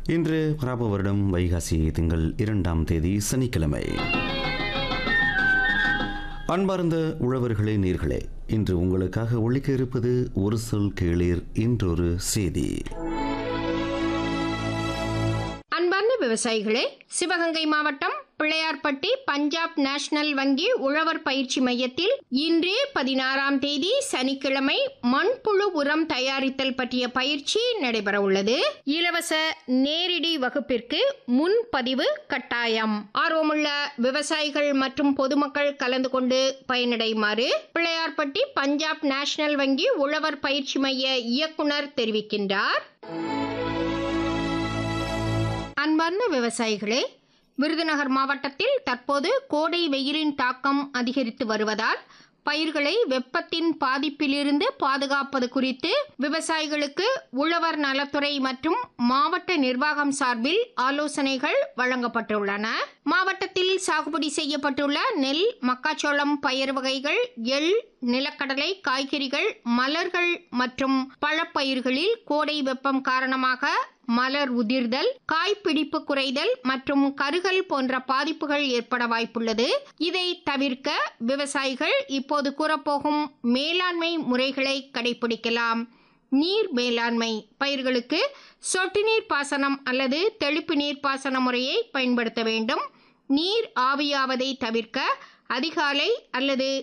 இன்று பராப வருடம் வைகாசி திங்கள் இரண்டாம் தேதி சனிக்கிழமை அன்பார்ந்த உழவர்களே நீர்களே இன்று உங்களுக்காக ஒழிக்க இருப்பது ஒரு சொல் கேளீர் இன்றொரு செய்தி அன்பார்ந்த விவசாயிகளே சிவகங்கை மாவட்டம் பிள்ளையார்பட்டி பஞ்சாப் நேஷனல் வங்கி உழவர் பயிற்சி மையத்தில் இன்று பதினாறாம் தேதி சனிக்கிழமை மண்புழு உரம் தயாரித்தல் பற்றிய பயிற்சி நடைபெற உள்ளது இலவச நேரடி வகுப்பிற்கு முன்பதிவு கட்டாயம் ஆர்வமுள்ள விவசாயிகள் மற்றும் பொதுமக்கள் கலந்து கொண்டு பயனடையுமாறு பிள்ளையார்பட்டி பஞ்சாப் நேஷனல் வங்கி உழவர் பயிற்சி மைய இயக்குனர் தெரிவிக்கின்றார் அன்பார்ந்த விவசாயிகளே விருதுநகர் மாவட்டத்தில் தற்போது கோடை வெயிலின் தாக்கம் அதிகரித்து வருவதால் பயிர்களை வெப்பத்தின் பாதிப்பிலிருந்து பாதுகாப்பது குறித்து விவசாயிகளுக்கு உழவர் நலத்துறை மற்றும் மாவட்ட நிர்வாகம் சார்பில் ஆலோசனைகள் வழங்கப்பட்டுள்ளன மாவட்டத்தில் சாகுபடி செய்யப்பட்டுள்ள நெல் மக்காச்சோளம் பயிர் வகைகள் எள் நிலக்கடலை காய்கறிகள் மலர்கள் மற்றும் பழப்பயிர்களில் கோடை வெப்பம் காரணமாக மலர் உதிர்தல் காய்பிடிப்பு குறைதல் மற்றும் கருகல் போன்ற பாதிப்புகள் ஏற்பட வாய்ப்புள்ளது இதை தவிர்க்க விவசாயிகள் இப்போது கூறப்போகும் மேலாண்மை முறைகளை கடைபிடிக்கலாம் நீர் மேலாண்மை பயிர்களுக்கு சொட்டு நீர் பாசனம் அல்லது தெளிப்பு நீர் பாசன முறையை பயன்படுத்த வேண்டும் நீர் ஆவியாவதை தவிர்க்க அதிகாலை அல்லது